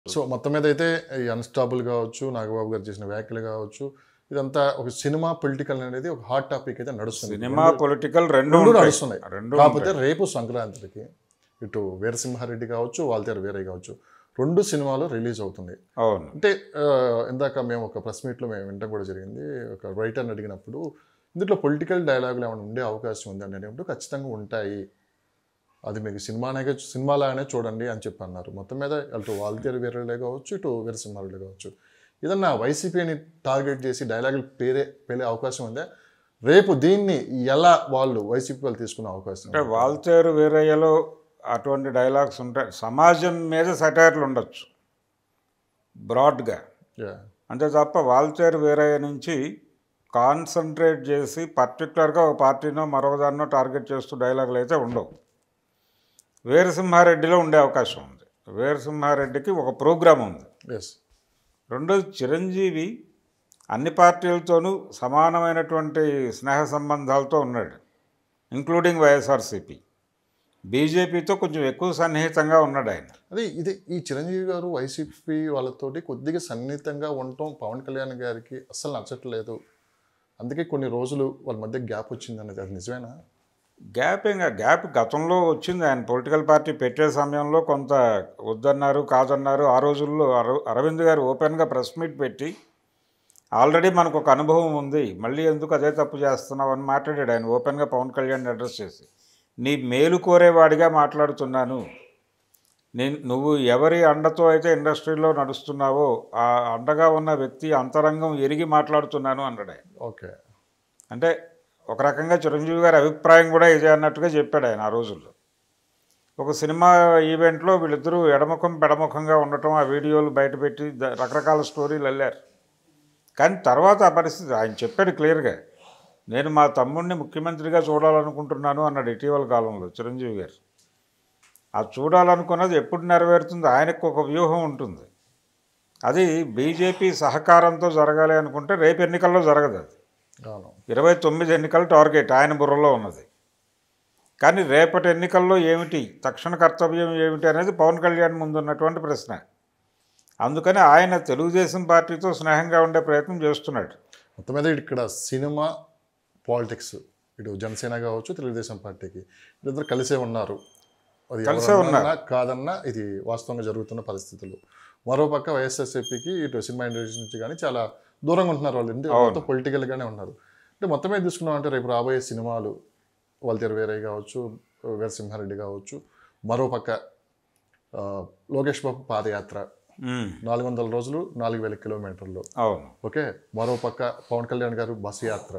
So మొత్తం మీద అయితే ఈ అన్స్టాపుల్ కావచ్చు నాగబాబు గారు చేసిన వ్యాఖ్యలు కావచ్చు ఇదంతా ఒక సినిమా పొలిటికల్ అనేది ఒక హాట్ టాపిక్ అయితే నడుస్తుంది సినిమా పొలిటికల్ రెండు రెండు ఉంటాయి. నడుస్తున్నాయి రెండు కాకపోతే రేపు సంక్రాంతికి ఇటు వీరసింహారెడ్డి కావచ్చు వాల్తేరు వీరయ్య కావచ్చు రెండు సినిమాలు రిలీజ్ అవుతున్నాయి అవును అంటే ఆ, ఇందాక మేము ఒక ప్రెస్ మీట్లో మేము వినడం కూడా జరిగింది ఒక రైటర్ని అడిగినప్పుడు ఇందులో పొలిటికల్ డైలాగులు ఏమైనా ఉండే అవకాశం ఉంది అని అడిగినప్పుడు ఖచ్చితంగా ఉంటాయి అది మీకు సినిమానే సినిమాలానే చూడండి అని చెప్పి అన్నారు మొత్తం మీద అటు వాల్తేరు వీరలే కావచ్చు ఇటు వీరసింహారెడ్డి కావచ్చు ఏదన్నా వైసీపీని టార్గెట్ చేసి డైలాగులు పేరే పేలే అవకాశం ఉందా రేపు దీన్ని ఎలా వాళ్ళు వైసీపీ వాళ్ళు తీసుకునే అవకాశం అంటే వాల్తేరు వీరయ్యలో అటువంటి డైలాగ్స్ ఉంటాయి సమాజం మీద సటైర్లు ఉండొచ్చు బ్రాడ్గా Yeah. అంతే తప్ప వాల్తేరు వీరయ్య నుంచి కాన్సన్ట్రేట్ చేసి పర్టికులర్గా ఒక పార్టీనో మరొకదాన్నో టార్గెట్ చేస్తూ డైలాగులు అయితే ఉండవు వీరసింహారెడ్డిలో ఉండే అవకాశం ఉంది వీరసింహారెడ్డికి ఒక ప్రోగ్రాం ఉంది ఎస్ రెండోది చిరంజీవి అన్ని పార్టీలతోనూ సమానమైనటువంటి స్నేహ సంబంధాలతో ఉన్నాడు ఇంక్లూడింగ్ వైఎస్ఆర్సీపీ బీజేపీతో కొంచెం ఎక్కువ సన్నిహితంగా ఉన్నాడు ఆయన అదే ఇది ఈ చిరంజీవి గారు వైసీపీ వాళ్ళతోటి కొద్దిగా సన్నిహితంగా ఉండటం పవన్ కళ్యాణ్ గారికి అస్సలు నచ్చట్లేదు అందుకే కొన్ని రోజులు వాళ్ళ మధ్య గ్యాప్ వచ్చింది అనేది అది నిజమేనా గ్యాప్ ఇంకా గ్యాప్ గతంలో వచ్చింది ఆయన పొలిటికల్ పార్టీ పెట్టే సమయంలో కొంత వద్దన్నారు కాదన్నారు ఆ రోజుల్లో అర- అరవింద్ గారు ఓపెన్గా ప్రెస్ మీట్ పెట్టి ఆల్రెడీ మనకు ఒక అనుభవం ఉంది మళ్ళీ ఎందుకు అదే తప్పు చేస్తున్నావు అని మాట్లాడాడు ఆయన ఓపెన్గా పవన్ కళ్యాణ్ అడ్రస్ చేసి నీ మేలు కోరేవాడిగా మాట్లాడుతున్నాను నేను నువ్వు ఎవరి అండతో అయితే ఇండస్ట్రీలో నడుస్తున్నావో ఆ అండగా ఉన్న వ్యక్తి అంతరంగం ఎరిగి మాట్లాడుతున్నాను అన్నాడు ఆయన ఓకే అంటే ఒక రకంగా చిరంజీవి గారి అభిప్రాయం కూడా ఇదే అన్నట్టుగా చెప్పాడు ఆయన ఆ రోజుల్లో ఒక సినిమా ఈవెంట్లో వీళ్ళిద్దరూ ఎడముఖం పెడముఖంగా ఉండటం ఆ వీడియోలు బయటపెట్టి ద- రకరకాల స్టోరీలు వెళ్ళారు కానీ తర్వాత ఆ పరిస్థితి ఆయన చెప్పాడు క్లియర్గా నేను మా తమ్ముడిని ముఖ్యమంత్రిగా చూడాలనుకుంటున్నాను అన్నాడు ఇటీవల కాలంలో చిరంజీవి గారు ఆ చూడాలనుకున్నది ఎప్పుడు నెరవేరుతుందో ఆయనకు ఒక వ్యూహం ఉంటుంది అది బీజేపీ సహకారంతో జరగాలి అనుకుంటే రేపు ఎన్నికల్లో జరగదు అది అవును ఇరవై తొమ్మిది ఎన్నికల టార్గెట్ ఆయన బుర్రలో ఉన్నది కానీ రేపటి ఎన్నికల్లో ఏమిటి తక్షణ కర్తవ్యం ఏమిటి అనేది పవన్ కళ్యాణ్ ముందు ఉన్నటువంటి ప్రశ్న అందుకని ఆయన తెలుగుదేశం పార్టీతో స్నేహంగా ఉండే ప్రయత్నం చేస్తున్నాడు మొత్తం మీద ఇక్కడ సినిమా పాలిటిక్స్ ఇటు జనసేన కావచ్చు తెలుగుదేశం పార్టీకి వీళ్ళిద్దరు కలిసే ఉన్నారు అది కలిసే ఎవరన్నా ఉన్నారు. కాదన్నా ఇది వాస్తవంగా జరుగుతున్న పరిస్థితులు మరోపక్క వైఎస్ఆర్సీపీకి ఇటు సినిమా ఇండస్ట్రీ నుంచి కానీ చాలా దూరంగా ఉంటున్నారు వాళ్ళు అంటే అవును. మొత్తం పొలిటికల్గానే ఉన్నారు అంటే మొత్తం మీద తీసుకున్నాం అంటే రేపు రాబోయే సినిమాలు వాళ్ళ వేరే కావచ్చు వీరసింహారెడ్డి కావచ్చు మరోపక్క ఆ, లోకేష్ బాబు పాదయాత్ర ఉమ్, నాలుగు వందల రోజులు నాలుగు వేల కిలోమీటర్లు అవును ఓకే మరో పక్క పవన్ కళ్యాణ్ గారు బస్సు యాత్ర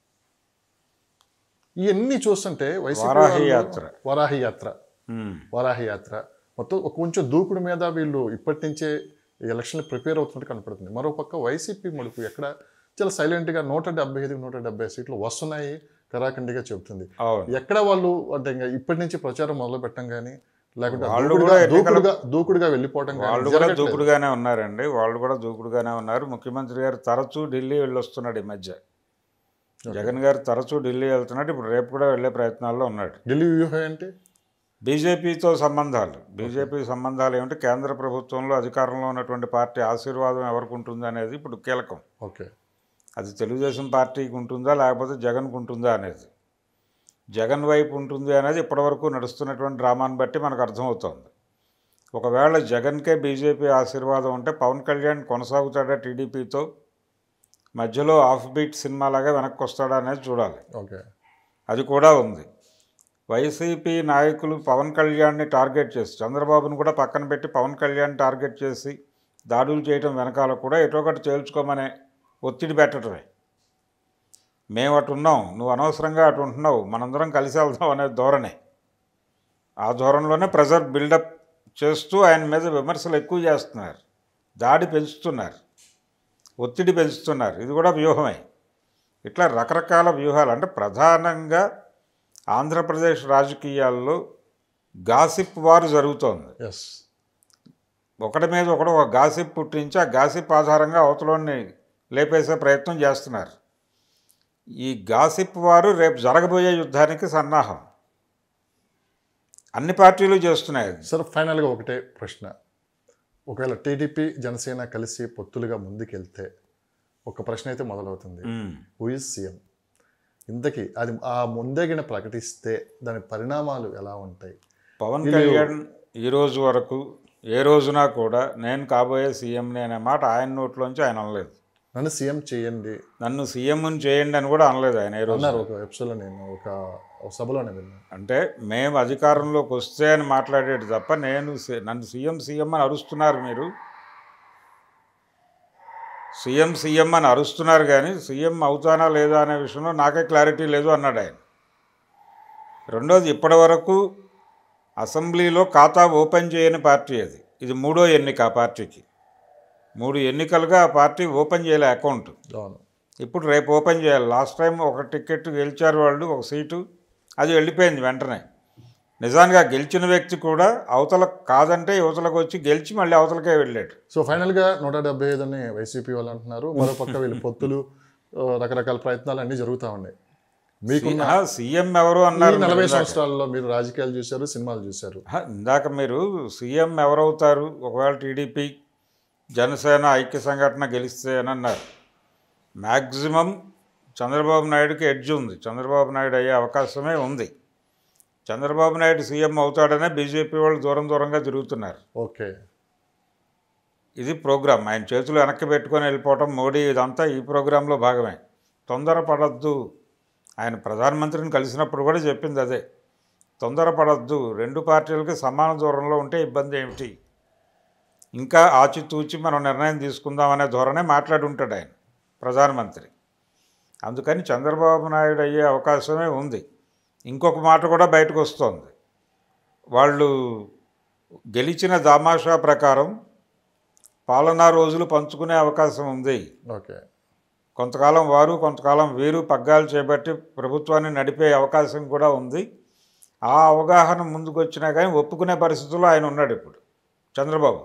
ఇవన్నీ చూస్తుంటే వైసీపీ వారాహి వాళ్ళు- యాత్ర. వారాహి యాత్ర ఉమ్, వారాహి యాత్ర మొత్తం ఒక కొంచెం దూకుడు మీద వీళ్ళు ఇప్పటి నుంచే ఎలక్షన్లు ప్రిపేర్ అవుతున్నట్టు కనపడుతుంది మరో పక్క వైసీపీ మలుపు ఎక్కడ చాలా సైలెంట్గా నూట డెబ్బై ఐదు నూట డెబ్బై సీట్లు వస్తున్నాయి కరాఖండిగా చెబుతుంది అవును ఎక్కడ వాళ్ళు అంటే ఇంకా ఇప్పటి నుంచి ప్రచారం మొదలు పెట్టడం కానీ లేకుంటే వాళ్ళు దూకుడుగా కూడా ఎన్నికల- దూకుడుగా దూకుడుగా వెళ్ళిపోవడం కానీ వాళ్ళు కూడా జరగట్లేదు. దూకుడుగానే ఉన్నారండి వాళ్ళు కూడా దూకుడుగానే ఉన్నారు ముఖ్యమంత్రి గారు తరచూ ఢిల్లీ వెళ్ళొస్తున్నాడు ఈ మధ్య జగన్ గారు తరచూ ఢిల్లీ వెళ్తున్నాడు ఇప్పుడు రేపు కూడా వెళ్ళే ప్రయత్నాల్లో ఉన్నాడు ఢిల్లీ వ్యూహం ఏంటి బీజేపీతో సంబంధాలు బీజేపీ సంబంధాలు ఏమిటి కేంద్ర ప్రభుత్వంలో అధికారంలో ఉన్నటువంటి పార్టీ ఆశీర్వాదం ఎవరికి ఉంటుంది అనేది ఇప్పుడు కీలకం ఓకే అది తెలుగుదేశం పార్టీకి ఉంటుందా లేకపోతే జగన్కు ఉంటుందా అనేది జగన్ వైపు ఉంటుంది అనేది ఇప్పటివరకు నడుస్తున్నటువంటి డ్రామాను బట్టి మనకు అర్థమవుతోంది ఒకవేళ జగన్కే బీజేపీ ఆశీర్వాదం ఉంటే పవన్ కళ్యాణ్ కొనసాగుతాడా టీడీపీతో మధ్యలో ఆఫ్ బీట్ సినిమాలాగా వెనక్కి వస్తాడా అనేది చూడాలి ఓకే అది కూడా ఉంది వైసీపీ నాయకులు పవన్ కళ్యాణ్ని టార్గెట్ చేసి చంద్రబాబును కూడా పక్కన పెట్టి పవన్ కళ్యాణ్ టార్గెట్ చేసి దాడులు చేయడం వెనకాల కూడా ఎటో ఒకటి తేల్చుకోమనే ఒత్తిడి పెట్టడమే మేము అటు ఉన్నాం నువ్వు అనవసరంగా అటు ఉంటున్నావు మనందరం కలిసి వెళ్దాం అనే ధోరణి ఆ ధోరణిలోనే ప్రెజర్ బిల్డప్ చేస్తూ ఆయన మీద విమర్శలు ఎక్కువ చేస్తున్నారు దాడి పెంచుతున్నారు ఒత్తిడి పెంచుతున్నారు ఇది కూడా వ్యూహమే ఇట్లా రకరకాల వ్యూహాలు అంటే ప్రధానంగా ఆంధ్రప్రదేశ్ రాజకీయాల్లో గాసిప్ వారు జరుగుతోంది ఎస్ ఒకటి మీద ఒకడు ఒక గాసిప్ పుట్టించి ఆ గాసిప్ ఆధారంగా అవతలోని లేపేసే ప్రయత్నం చేస్తున్నారు ఈ గాసిప్ వారు రేపు జరగబోయే యుద్ధానికి సన్నాహం అన్ని పార్టీలు చేస్తున్నాయి అది సార్ ఫైనల్గా ఒకటే ప్రశ్న ఒకవేళ టీడీపీ జనసేన కలిసి పొత్తులుగా ముందుకెళ్తే ఒక ప్రశ్న అయితే మొదలవుతుంది ఉమ్. హూ ఇస్ సీఎం ఇంతకీ అది ఆ ముందగిన ప్రకటిస్తే దాని పరిణామాలు ఎలా ఉంటాయి పవన్ కళ్యాణ్ ఈ రోజు వరకు ఏ రోజున కూడా నేను కాబోయే సీఎంని అనే మాట ఆయన నోట్లోంచి ఆయన అనలేదు నన్ను సీఎం చేయండి నన్ను సీఎంని చేయండి అని కూడా అనలేదు ఆయన ఏ రోజు అన్నారు ఒక ఎపిసోడ్లో నేను ఒక ఒక సభలోనే విన్నాను అంటే మేము అధికారంలోకి వస్తే అని మాట్లాడేది తప్ప నేను సి- నన్ను సీఎం సీఎం అని అరుస్తున్నారు మీరు సీఎం సీఎం అని అరుస్తున్నారు కానీ సీఎం అవుతానా లేదా అనే విషయంలో నాకే క్లారిటీ లేదు అన్నాడు ఆయన రెండోది ఇప్పటి వరకు అసెంబ్లీలో ఖాతా ఓపెన్ చేయని పార్టీ అది ఇది మూడో ఎన్నిక ఆ పార్టీకి మూడు ఎన్నికలుగా ఆ పార్టీ ఓపెన్ చేయలే అకౌంట్ అవును ఇప్పుడు రేపు ఓపెన్ చేయాలి లాస్ట్ టైం ఒక టికెట్ గెలిచారు వాళ్ళు ఒక సీటు అది వెళ్ళిపోయింది వెంటనే నిజానికి ఆ గెలిచిన వ్యక్తి కూడా అవతల కాదంటే యువతలకు వచ్చి గెలిచి మళ్ళీ అవతలకే వెళ్ళాడు సో ఫైనల్గా నూట డెబ్బై ఐదు అని వైసీపీ వాళ్ళు అంటున్నారు మరో పక్క వీళ్ళు పొత్తులు ఆ, రకరకాల ప్రయత్నాలు అన్నీ జరుగుతూ ఉన్నాయి మీకు ఆ, సీఎం ఎవరు అన్నారు నలభై మీరు ఇందాక. సంవత్సరాల్లో మీరు రాజకీయాలు చూశారు సినిమాలు చూశారు ఆ, ఇందాక మీరు సీఎం ఎవరవుతారు ఒకవేళ టీడీపీ జనసేన ఐక్య సంఘటన గెలిస్తే అని అన్నారు మ్యాక్సిమం చంద్రబాబు నాయుడుకి ఎడ్జ్ ఉంది చంద్రబాబు నాయుడు అయ్యే అవకాశమే ఉంది చంద్రబాబు నాయుడు సీఎం అవుతాడనే బీజేపీ వాళ్ళు దూరం దూరంగా తిరుగుతున్నారు ఓకే ఇది ప్రోగ్రామ్ ఆయన చేతులు వెనక్కి పెట్టుకొని వెళ్ళిపోవటం మోడీ ఇదంతా ఈ ప్రోగ్రాంలో భాగమే తొందరపడద్దు ఆయన ప్రధానమంత్రిని కలిసినప్పుడు కూడా చెప్పింది అదే తొందరపడద్దు రెండు పార్టీలకి సమాన దూరంలో ఉంటే ఇబ్బంది ఏమిటి ఇంకా ఆచితూచి మనం నిర్ణయం తీసుకుందామనే ధోరణే మాట్లాడి ఉంటాడు ఆయన ప్రధానమంత్రి అందుకని చంద్రబాబు నాయుడు అయ్యే అవకాశమే ఉంది ఇంకొక మాట కూడా బయటకు వస్తోంది వాళ్ళు గెలిచిన దామాషా ప్రకారం పాలనా రోజులు పంచుకునే అవకాశం ఉంది ఓకే కొంతకాలం వారు కొంతకాలం వీరు పగ్గాలు చేపట్టి ప్రభుత్వాన్ని నడిపే అవకాశం కూడా ఉంది ఆ అవగాహన ముందుకు వచ్చినా కానీ ఒప్పుకునే పరిస్థితుల్లో ఆయన ఉన్నాడు ఇప్పుడు చంద్రబాబు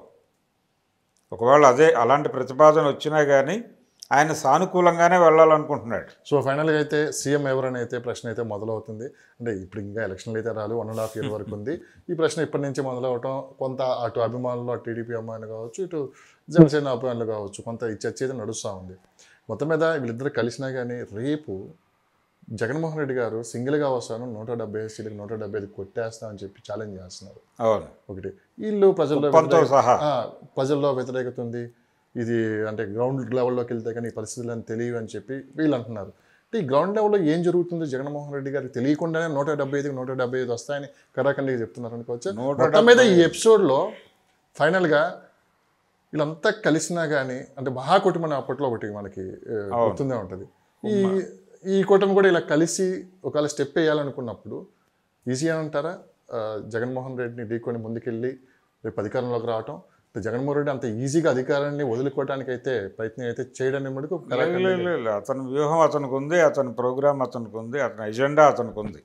ఒకవేళ అదే అలాంటి ప్రతిపాదన వచ్చినా కానీ ఆయన సానుకూలంగానే వెళ్ళాలనుకుంటున్నాడు సో ఫైనల్గా అయితే సీఎం ఎవరని అయితే ప్రశ్న అయితే మొదలవుతుంది అంటే ఇప్పుడు ఇంకా ఎలక్షన్లు అయితే రాలు వన్ అండ్ హాఫ్ ఇయర్ వరకు ఉంది ఈ ప్రశ్న ఇప్పటి నుంచి మొదలవటం కొంత అటు అభిమానులు అటు టీడీపీ అభిమానులు కావచ్చు ఇటు జనసేన అభిమానులు కావచ్చు కొంత ఈ చర్చ అయితే నడుస్తూ ఉంది మొత్తం మీద వీళ్ళిద్దరు కలిసినా కానీ రేపు జగన్మోహన్ రెడ్డి గారు సింగిల్గా వస్తాను నూట డెబ్బై ఐదు సీట్లకు నూట డెబ్బై ఐదు కొట్టేస్తా అని చెప్పి ఛాలెంజ్ చేస్తున్నారు అవును ఒకటి వీళ్ళు ప్రజల్లో కుప్పంతో వ్యతిరేక- సహా ఆ, ప్రజల్లో వ్యతిరేకత ఉంది ఇది అంటే గ్రౌండ్ లెవెల్లోకి వెళ్తే కానీ ఈ పరిస్థితులు అని తెలియవు అని చెప్పి వీళ్ళు అంటున్నారు అంటే ఈ గ్రౌండ్ లెవెల్లో ఏం జరుగుతుంది జగన్మోహన్ రెడ్డి గారికి తెలియకుండానే నూట డెబ్బై ఐదుకి నూట డెబ్బై ఐదు వస్తాయని కరాఖండిగా చెప్తున్నారు అనుకోవచ్చు నూట మొత్తం మీద ఈ ఎపిసోడ్లో ఫైనల్గా వీళ్ళంతా కలిసినా కానీ అంటే మహాకుటుంబం అప్పట్లో ఒకటి మనకి ఆ, గుర్తుందే ఉంటుంది ఈ ఈ కూటమి కూడా ఇలా కలిసి ఒకవేళ స్టెప్ వేయాలనుకున్నప్పుడు ఈజీ అంటారా ఆ, జగన్మోహన్ రెడ్డిని ఢీకొని ముందుకెళ్ళి రేపు అధికారంలోకి రావటం అంటే జగన్మోహన్ రెడ్డి అంత ఈజీగా అధికారాన్ని వదులుకోవడానికి అయితే ప్రయత్నం అయితే చేయడానికి మటుకు లేదు, లేదు, లేదు. అతని వ్యూహం అతనికి ఉంది అతని ప్రోగ్రాం అతనికి ఉంది అతని ఎజెండా అతనికి ఉంది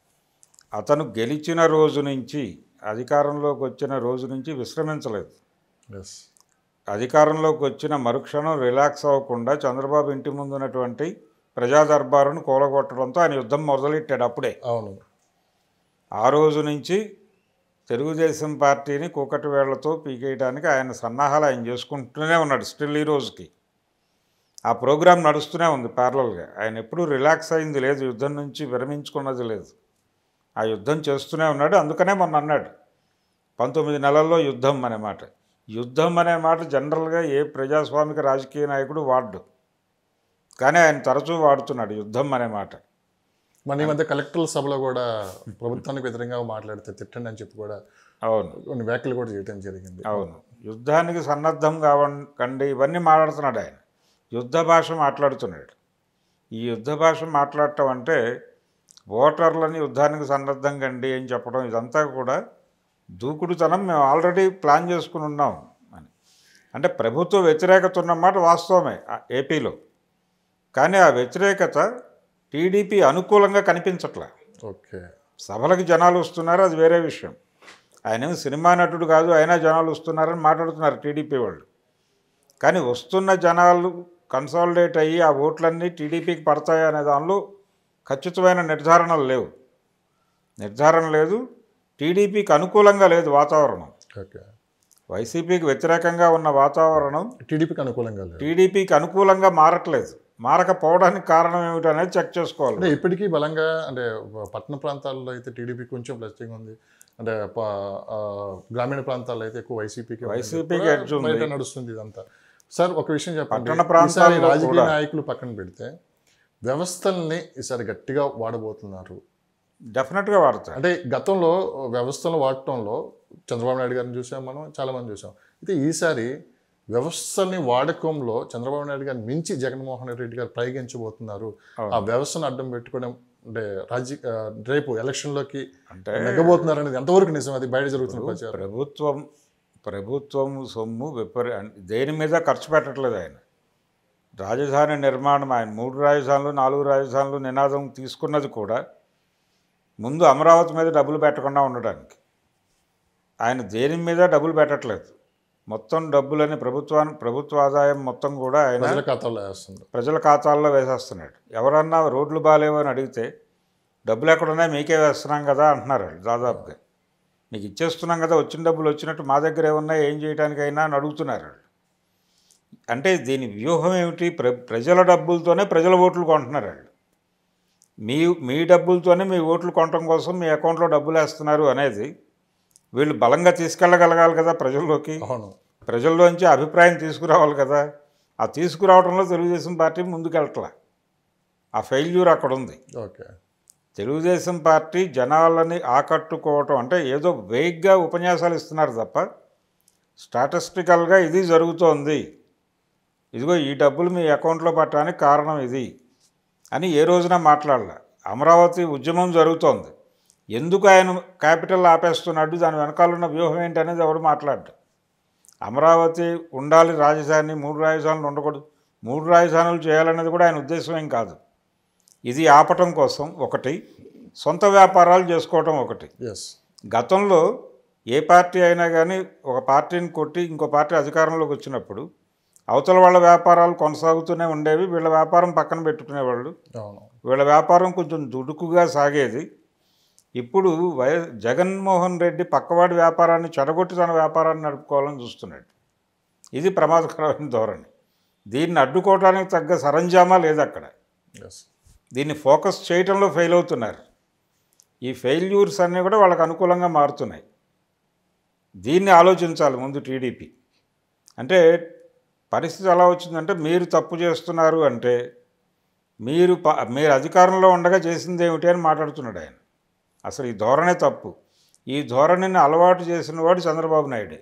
అతను గెలిచిన రోజు నుంచి అధికారంలోకి వచ్చిన రోజు నుంచి విశ్రమించలేదు ఎస్ అధికారంలోకి వచ్చిన మరుక్షణం రిలాక్స్ అవ్వకుండా చంద్రబాబు ఇంటి ముందు ఉన్నటువంటి ప్రజా దర్బారును కూలగొట్టడంతో ఆయన యుద్ధం మొదలెట్టాడు అప్పుడే అవును ఆ రోజు నుంచి తెలుగుదేశం పార్టీని కూకటి వేళ్లతో పీకేయడానికి ఆయన సన్నాహాలు ఆయన చేసుకుంటూనే ఉన్నాడు స్టిల్ ఈ రోజుకి ఆ ప్రోగ్రాం నడుస్తూనే ఉంది ప్యారలల్గా ఆయన ఎప్పుడూ రిలాక్స్ అయింది లేదు యుద్ధం నుంచి విరమించుకున్నది లేదు ఆ యుద్ధం చేస్తూనే ఉన్నాడు అందుకనే మొన్న అన్నాడు పంతొమ్మిది నెలల్లో యుద్ధం అనే మాట యుద్ధం అనే మాట జనరల్గా ఏ ప్రజాస్వామిక రాజకీయ నాయకుడు వాడు కానీ ఆయన తరచూ వాడుతున్నాడు యుద్ధం అనే మాట మన ఈ మధ్య కలెక్టర్ల సభలో కూడా ప్రభుత్వానికి వ్యతిరేకంగా మాట్లాడితే తిట్టండి అని చెప్పి కూడా అవును కొన్ని వ్యాఖ్యలు కూడా చేయడం జరిగింది అవును యుద్ధానికి సన్నద్ధం కావండి ఇవన్నీ మాట్లాడుతున్నాడు ఆయన యుద్ధ భాష మాట్లాడుతున్నాడు ఈ యుద్ధ భాష మాట్లాడటం అంటే ఓటర్లని యుద్ధానికి సన్నద్ధం కండి అని చెప్పడం ఇదంతా కూడా దూకుడుతనం మేము ఆల్రెడీ ప్లాన్ చేసుకుని ఉన్నాం అని అంటే ప్రభుత్వ వ్యతిరేకత ఉన్నమాట వాస్తవమే ఆ ఏపీలో కానీ ఆ వ్యతిరేకత టీడీపీ అనుకూలంగా కనిపించట్లే ఓకే సభలకు జనాలు వస్తున్నారు అది వేరే విషయం ఆయన ఏమి సినిమా నటుడు కాదు అయినా జనాలు వస్తున్నారని మాట్లాడుతున్నారు టీడీపీ వాళ్ళు కానీ వస్తున్న జనాలు కన్సాలిడేట్ అయ్యి ఆ ఓట్లన్నీ టీడీపీకి పడతాయి అనే దానిలో ఖచ్చితమైన నిర్ధారణలు లేవు నిర్ధారణ లేదు టీడీపీకి అనుకూలంగా లేదు వాతావరణం ఓకే వైసీపీకి వ్యతిరేకంగా ఉన్న వాతావరణం టీడీపీకి అనుకూలంగా లేదు టీడీపీకి అనుకూలంగా మారట్లేదు మారకపోవడానికి కారణం ఏమిటి అనేది చెక్ చేసుకోవాలి అంటే ఇప్పటికీ బలంగా అంటే పట్టణ ప్రాంతాల్లో అయితే టీడీపీ కొంచెం ప్లస్టింగ్ ఉంది అంటే ప- ఆ, గ్రామీణ ప్రాంతాల్లో అయితే ఎక్కువ వైసీపీకి వైసీపీకి edge ఉంది. బయట నడుస్తుంది ఇదంతా సార్ ఒక విషయం చెప్పండి పట్టణ ప్రాంతాల్లో ఈసారి రాజకీయ కూడా. నాయకులు పక్కన పెడితే వ్యవస్థల్ని ఈసారి గట్టిగా వాడబోతున్నారు డెఫినెట్గా వాడతారు అంటే గతంలో వ్యవస్థలను వాడటంలో చంద్రబాబు నాయుడు గారిని చూసాం మనం చాలా మంది చూసాం అయితే ఈసారి వ్యవస్థల్ని వాడకంలో చంద్రబాబు నాయుడు గారిని మించి జగన్మోహన్ రెడ్డి గారు ప్రయోగించబోతున్నారు ఆ వ్యవస్థను అడ్డం పెట్టుకోవడం అంటే రాజకీయ ఆ, రేపు ఎలక్షన్లోకి అంటే నెగ్గబోతున్నారు అనేది ఎంతవరకు నిజం అది బయట జరుగుతున్న ప్రచారం ప్రభుత్వం ప్రభుత్వం సొమ్ము విపరీ దేని మీద ఖర్చు పెట్టట్లేదు ఆయన రాజధాని నిర్మాణం ఆయన మూడు రాజధానులు నాలుగు రాజధానులు నినాదం తీసుకున్నది కూడా ముందు అమరావతి మీద డబ్బులు పెట్టకుండా ఉండడానికి ఆయన దేని మీద డబ్బులు పెట్టట్లేదు మొత్తం డబ్బులని ప్రభుత్వానికి ప్రభుత్వ ఆదాయం మొత్తం కూడా ఆయన ప్రజల ఖాతాలో వేస్తుంది ప్రజల ఖాతాల్లో వేసేస్తున్నాడు ఎవరన్నా రోడ్లు బాగాలేవు అని అడిగితే డబ్బులు ఎక్కడున్నాయి మీకే వేస్తున్నాం కదా అంటున్నారు వాళ్ళు దాదాపుగా మీకు ఇచ్చేస్తున్నాం కదా వచ్చిన డబ్బులు వచ్చినట్టు మా దగ్గర ఏమున్నాయి ఏం చేయడానికైనా అని అడుగుతున్నారు వాళ్ళు అంటే దీని వ్యూహం ఏమిటి ప్ర ప్రజల డబ్బులతోనే ప్రజల ఓట్లు కొంటున్నారు వాళ్ళు మీ మీ డబ్బులతోనే మీ ఓట్లు కొనటం కోసం మీ అకౌంట్లో డబ్బులు వేస్తున్నారు అనేది వీళ్ళు బలంగా తీసుకెళ్ళగలగాలి కదా ప్రజల్లోకి అవును ప్రజల్లోంచి అభిప్రాయం తీసుకురావాలి కదా ఆ తీసుకురావడంలో తెలుగుదేశం పార్టీ ముందుకెళ్ళట్లా ఆ ఫెయిల్యూర్ అక్కడ ఉంది ఓకే తెలుగుదేశం పార్టీ జనాలని ఆకట్టుకోవటం అంటే ఏదో వేగ్గా ఉపన్యాసాలు ఇస్తున్నారు తప్ప స్టాటిస్టికల్గా ఇది జరుగుతోంది ఇదిగో ఈ డబ్బులు మీ అకౌంట్లో పట్టడానికి కారణం ఇది అని ఏ రోజున మాట్లాడాల అమరావతి ఉద్యమం జరుగుతోంది ఎందుకు ఆయన క్యాపిటల్ ఆపేస్తున్నాడు దాని వెనకాల ఉన్న వ్యూహం ఏంటనేది ఎవరు మాట్లాడు అమరావతి ఉండాలి రాజధాని మూడు రాజధానులు ఉండకూడదు మూడు రాజధానులు చేయాలనేది కూడా ఆయన ఉద్దేశం ఏం కాదు ఇది ఆపటం కోసం ఒకటి సొంత వ్యాపారాలు చేసుకోవటం ఒకటి ఎస్ గతంలో ఏ పార్టీ అయినా కానీ ఒక పార్టీని కొట్టి ఇంకో పార్టీ అధికారంలోకి వచ్చినప్పుడు అవతల వాళ్ళ వ్యాపారాలు కొనసాగుతూనే ఉండేవి వీళ్ళ వ్యాపారం పక్కన పెట్టుకునేవాళ్ళు అవును వీళ్ళ వ్యాపారం కొంచెం దుడుకుగా సాగేది ఇప్పుడు వై జగన్మోహన్ రెడ్డి పక్కవాడి వ్యాపారాన్ని చెడగొట్టి తన వ్యాపారాన్ని నడుపుకోవాలని చూస్తున్నాడు ఇది ప్రమాదకరమైన ధోరణి దీన్ని అడ్డుకోవడానికి తగ్గ సరంజామా లేదు అక్కడ ఎస్ దీన్ని ఫోకస్ చేయటంలో ఫెయిల్ అవుతున్నారు ఈ ఫెయిల్యూర్స్ అన్నీ కూడా వాళ్ళకి అనుకూలంగా మారుతున్నాయి దీన్ని ఆలోచించాలి ముందు టీడీపీ అంటే పరిస్థితి ఎలా వచ్చిందంటే మీరు తప్పు చేస్తున్నారు అంటే మీరు ప మీరు అధికారంలో ఉండగా చేసింది ఏమిటి అని మాట్లాడుతున్నాడు ఆయన అసలు ఈ ధోరణే తప్పు ఈ ధోరణిని అలవాటు చేసిన వాడు చంద్రబాబు నాయుడే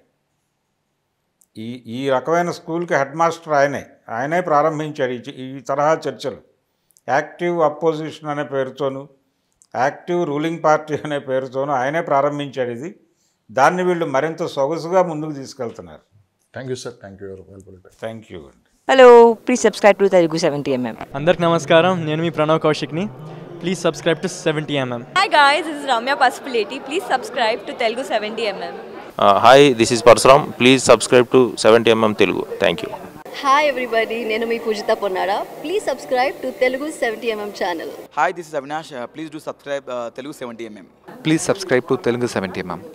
ఈ ఈ రకమైన స్కూల్కి హెడ్ మాస్టర్ ఆయనే ఆయనే ప్రారంభించాడు ఈ చ- ఈ తరహా చర్చలు యాక్టివ్ అపోజిషన్ అనే పేరుతోనూ యాక్టివ్ రూలింగ్ పార్టీ అనే పేరుతోనూ ఆయనే ప్రారంభించాడు ఇది దాన్ని వీళ్ళు మరింత సొగసుగా ముందుకు తీసుకెళ్తున్నారు thank you sir thank you well thank you అండి hello please subscribe to Telugu seventy MM అందరికి నమస్కారం నేను మీ ప్రణవ్ కౌశిక్ని please subscribe to seventy MM Hi guys, this is Ramya Pasupuleti. Please subscribe to Telugu 70mm. Hi this is Parasuram please subscribe to seventy MM Telugu thank you hi everybody నేను మీ Poojitha Ponnada please subscribe to Telugu seventy MM channel Hi, this is Avinash. Uh, please do subscribe uh, Telugu 70mm. Please subscribe to Telugu 70 mm.